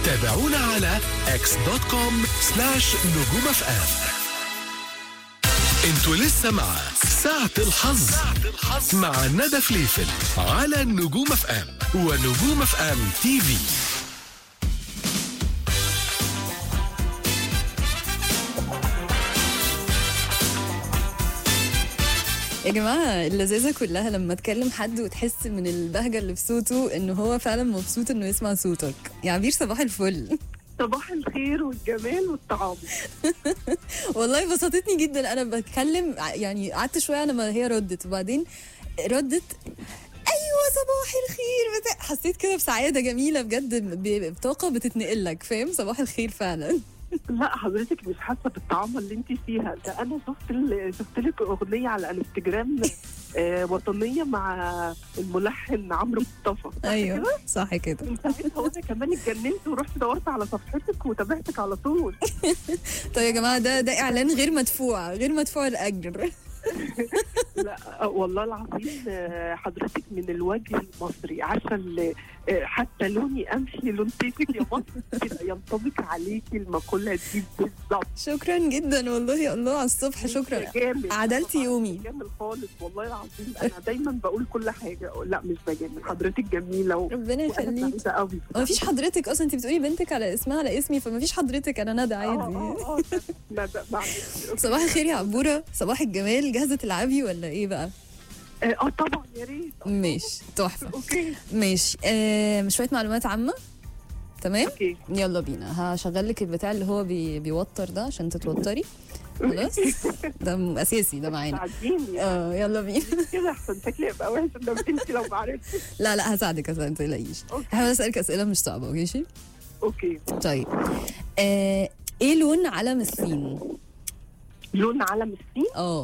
تابعونا على اكس دوت كوم سلاش نجوم اف ام انتوا لسه مع ساعة الحظ مع ندى فليفل على نجوم اف ام ونجوم اف ام تي في يا جماعة اللذاذة كلها لما تكلم حد وتحس من البهجة اللي في صوته انه هو فعلا مبسوط انه يسمع صوتك يا عبير صباح الفل صباح الخير والجمال والطعام والله بسطتني جدا انا بتكلم ع- يعني قعدت شوية انا ما هي ردت وبعدين ردت ايوه صباح الخير بتاع حسيت كده بسعادة جميلة بجد ب- بطاقة بتتنقل لك فاهم صباح الخير فعلا لا حضرتك مش حاسه بالطعامه اللي انت فيها ده انا شفت ال- شفت لك اغنيه على الانستجرام آه وطنيه مع الملحن عمرو مصطفى صح ايوه كده؟ صح كده من ساعتها وانا كمان اتجننت ورحت دورت على صفحتك وتابعتك على طول طيب يا جماعة ده ده اعلان غير مدفوع غير مدفوع الاجر لا والله العظيم آه، حضرتك من الوجه المصري عارفه ال- آه، حتى لوني امشي لون تيتك يا مصر كده ينطبق عليكي المقوله دي بالظبط شكرا جدا والله يا الله على الصبح شكرا جامد عدلتي يومي. جامد خالص والله العظيم انا دايما بقول كل حاجه لا مش بجامل حضرتك جميله و... ربنا وأنا يخليك سعيدة قوي ما فيش حضرتك اصلا انت بتقولي بنتك على اسمها على اسمي فما فيش حضرتك انا ندى اه عادي اه اه لا ده معلش صباح الخير يا عبوره صباح الجمال جاهزه تلعبي ولا ايه بقى اه طبعا يا ريت ماشي تحفه اوكي ماشي آه شويه معلومات عامه تمام اوكي يلا بينا هشغل لك البتاع اللي هو بي بيوتر ده عشان تتوتري خلاص ده م- اساسي ده معانا ساعديني اه يلا بينا كده احسن شكلي يبقى وحش لو انت لو ما عرفتش لا لا هساعدك هساعدك ما تقلقيش أوكي. هحاول اسالك اسئله مش صعبه ماشي اوكي طيب آه ايه لون علم الصين لون علم الصين اه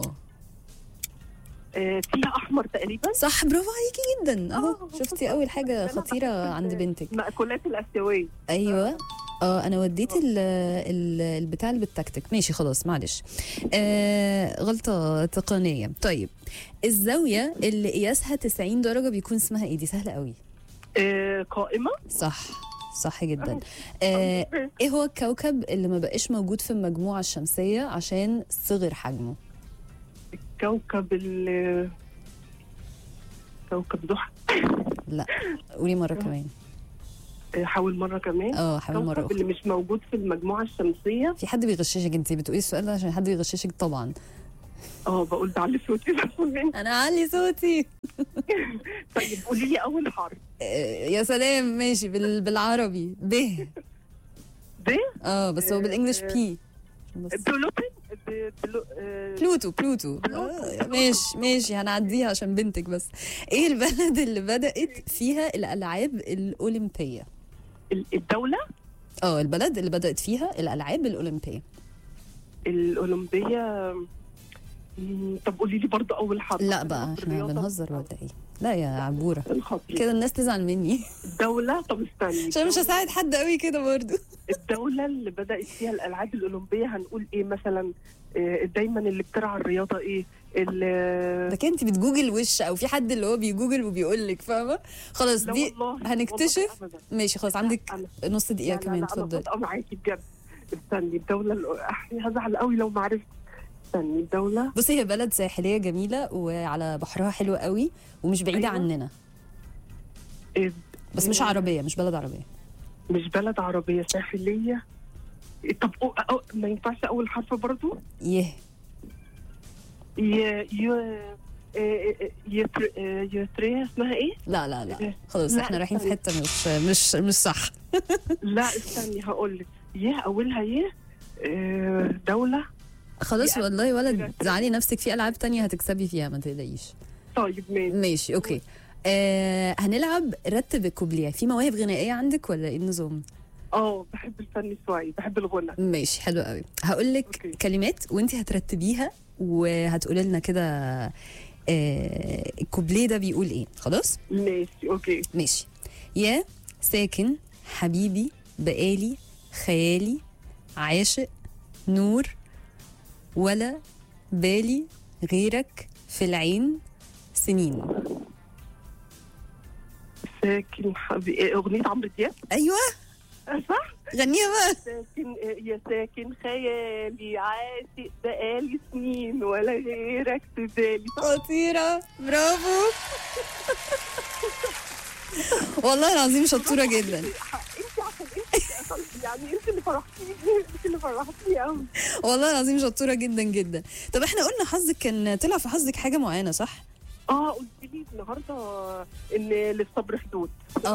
آه فيها احمر تقريبا صح برافو عليكي جدا اهو آه، شفتي اول حاجه أنا خطيره بحب عند ال- بنتك المأكولات الاسيويه ايوه اه انا وديت ال ال البتاع اللي بالتكتك ماشي خلاص معلش آه غلطه تقنيه طيب الزاويه اللي قياسها 90 درجه بيكون اسمها ايه دي سهله قوي آه قائمه صح صح جدا آه ايه هو الكوكب اللي ما بقاش موجود في المجموعه الشمسيه عشان صغر حجمه كوكب ال كوكب زحل لا قولي مره كمان آه، حاول مره كمان اه حاول مره الكوكب اخرى اللي مش موجود في المجموعه الشمسيه في حد بيغششك انت بتقولي السؤال ده عشان حد بيغششك طبعا اه بقول بعلي صوتي انا علي صوتي طيب قولي لي اول حرف آه، يا سلام ماشي بال... بالعربي ب ب اه بس هو بالانجلش آه، بي بس بلوتين ب- بلو... آه، بلوتو بلوتو آه، ماشي ماشي هنعديها عشان بنتك بس ايه البلد اللي بدأت فيها الالعاب الاولمبيه ال- الدوله اه البلد اللي بدأت فيها الالعاب الاولمبيه الاولمبيه مم، طب قولي لي برضه اول حرف لا بقى احنا الرياضة. بنهزر ولا ايه لا يا عبوره الخطير كده الناس تزعل مني الدوله طب استني عشان مش هساعد حد قوي كده برضو الدولة اللي بدأت فيها الألعاب الأولمبية هنقول إيه مثلا آه، دايما اللي بترعى الرياضة إيه ال- ده كده انت بتجوجل وش او في حد اللي هو بيجوجل وبيقول لك فاهمه خلاص لا دي والله، هنكتشف والله أبداً. ماشي خلاص عندك أنا- نص دقيقه لا، لا، كمان لا، أنا اتفضلي صادقة معاكي بجد استني الدولة الأ- أحي هزعل قوي لو ما عرفت استني الدولة بصي هي بلد ساحليه جميله وعلى بحرها حلو قوي ومش بعيده أيوة. عننا إيه، بس مش إيه، عربيه مش بلد عربيه مش بلد عربية ساحلية إيه، طب أو أو ما ينفعش أول حرف برضو يه ي ي إيه، يتر- آه، يتريا اسمها ايه؟ لا لا لا خلاص لا، احنا رايحين في استني. حته مش مش مش صح لا استني هقول لك يه اولها يه آه، دولة خلاص يا- والله ولد يا- زعلي نفسك في العاب تانية هتكسبي فيها ما تقلقيش طيب ماشي ماشي اوكي آه هنلعب رتب الكوبليه في مواهب غنائيه عندك ولا ايه النظام اه بحب الفن شوية بحب الغنى ماشي حلو قوي هقول لك أوكي. كلمات وانت هترتبيها وهتقولي لنا كده آه الكوبليه ده بيقول ايه خلاص ماشي اوكي ماشي يا ساكن حبيبي بقالي خيالي عاشق نور ولا بالي غيرك في العين سنين ساكن حبي... إيه، اغنية عمرو دياب ايوه آه، صح؟ غنيها بقى ساكن يا ساكن خيالي عاشق بقالي سنين ولا غيرك في بالي خطيرة برافو والله العظيم شطورة جدا انت عشان انت يعني انت اللي فرحتيني انت اللي فرحتيني قوي والله العظيم شطورة جدا جدا طب احنا قلنا حظك كان طلع في حظك حاجة معينة صح؟ اه قلت لي النهارده ان للصبر حدود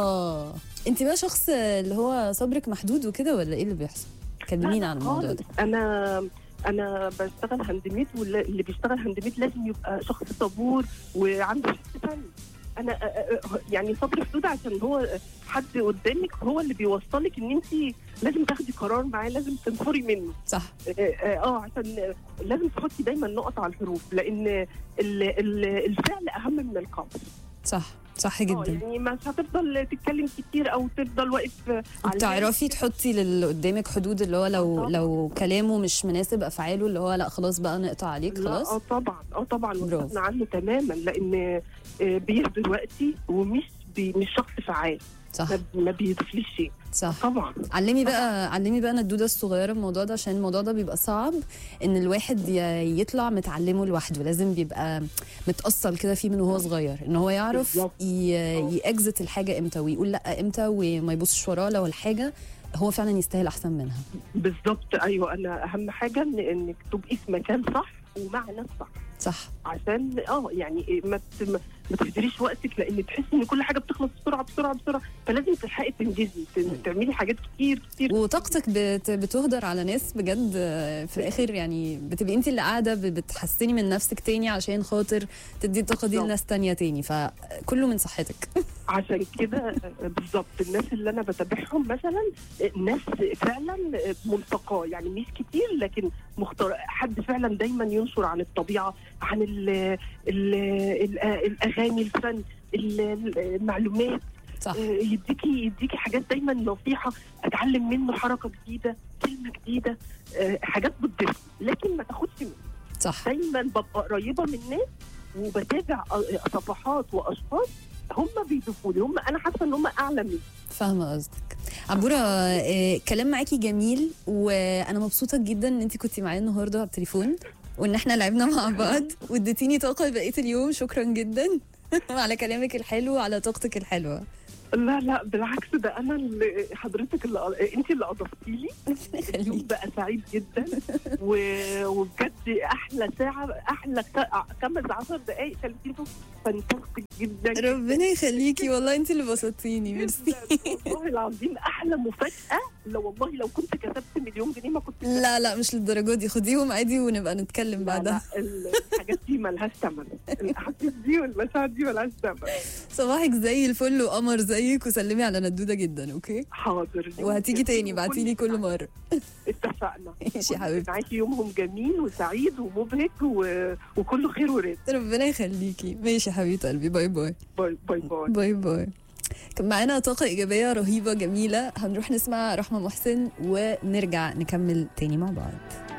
اه انت بقى شخص اللي هو صبرك محدود وكده ولا ايه اللي بيحصل؟ كلمينا عن الموضوع خالص. ده انا انا بشتغل هاند ميد واللي بيشتغل هاند ميد لازم يبقى شخص صبور وعنده حس فن انا آه، آه، يعني صبر حدود عشان هو حد قدامك هو اللي بيوصلك ان انت لازم تاخدي قرار معاه لازم تنفري منه صح اه آه، آه، عشان لازم تحطي دايما نقط على الحروف لان ال- ال- الفعل اهم من القول صح صح اه جدا يعني مش هتفضل تتكلم كتير او تفضل واقف على بتعرفي تحطي للي قدامك حدود اللي هو لو طبعاً. لو كلامه مش مناسب افعاله اللي هو لا خلاص بقى نقطع عليك لا خلاص اه طبعا اه طبعا برافو. واستغنى عنه تماما لان آه، بيهدر وقتي ومش بي مش شخص فعال صح ما- ما بيضيفليش شيء صح طبعا علمي بقى علمي بقى الدوده الصغيره الموضوع ده عشان الموضوع ده بيبقى صعب ان الواحد ي- يطلع متعلمه لوحده لازم بيبقى متأصل كده فيه من وهو صغير ان هو يعرف بالظبط. يأكزت الحاجه امتى ويقول لا امتى وما يبصش وراه لو الحاجه هو فعلا يستاهل احسن منها بالظبط ايوه انا اهم حاجه ان انك تبقي في مكان صح ومع ناس صح صح عشان اه يعني إيه، ما ت- ما ما تهدريش وقتك لان تحسي ان كل حاجه بتخلص بسرعه بسرعه بسرعه فلازم تلحقي تنجزي ت- تعملي حاجات كتير كتير وطاقتك بت... بتهدر على ناس بجد آه، في الاخر يعني بتبقي انت اللي قاعده ب- بتحسني من نفسك تاني عشان خاطر تدي الطاقه دي بالظبط. لناس تانية تاني فكله من صحتك عشان كده بالظبط الناس اللي انا بتابعهم مثلا ناس فعلا ملتقاه يعني مش كتير لكن مختار حد فعلا دايما ينشر عن الطبيعه عن ال ال ال الاغاني الفن ال- المعلومات صح يديكي يديكي حاجات دايما نصيحه اتعلم منه حركه جديده كلمه جديده حاجات بتضيف لكن ما تاخدش منه صح دايما ببقى قريبه من الناس وبتابع صفحات واشخاص هم بيضيفوا لي هم انا حاسه ان هم اعلى مني فاهمه قصدك عبوره آه، كلام معاكي جميل وانا مبسوطه جدا ان انت كنتي معايا النهارده على التليفون وان احنا لعبنا مع بعض واديتيني طاقه بقيه اليوم شكرا جدا على كلامك الحلو وعلى طاقتك الحلوه لا لا بالعكس ده انا اللي حضرتك اللي انت اللي اضفتي لي اليوم يخليك بقى سعيد جدا و... وبجد احلى ساعه احلى ساعة خمس عشر دقائق كلمتيني فانتستيك جدا ربنا يخليكي والله انت اللي بسطتيني ميرسي جداً. والله العظيم احلى مفاجاه لو والله لو كنت كسبت مليون جنيه ما كنت لا لا مش للدرجه دي خديهم عادي ونبقى نتكلم لا بعدها لا الحاجات دي ملهاش ثمن الحاجات دي والمشاعر دي ملهاش ثمن صباحك زي الفل وقمر زيك وسلمي على ندوده جدا اوكي حاضر وهتيجي تاني بعتيلي كل مره اتفقنا ماشي يا حبيبتي معاكي يومهم جميل وسعيد ومبهج و... وكله خير ورزق ربنا يخليكي ماشي يا حبيبه قلبي باي باي باي باي باي باي باي كان معانا طاقة إيجابية رهيبة جميلة هنروح نسمع رحمة محسن ونرجع نكمل تاني مع بعض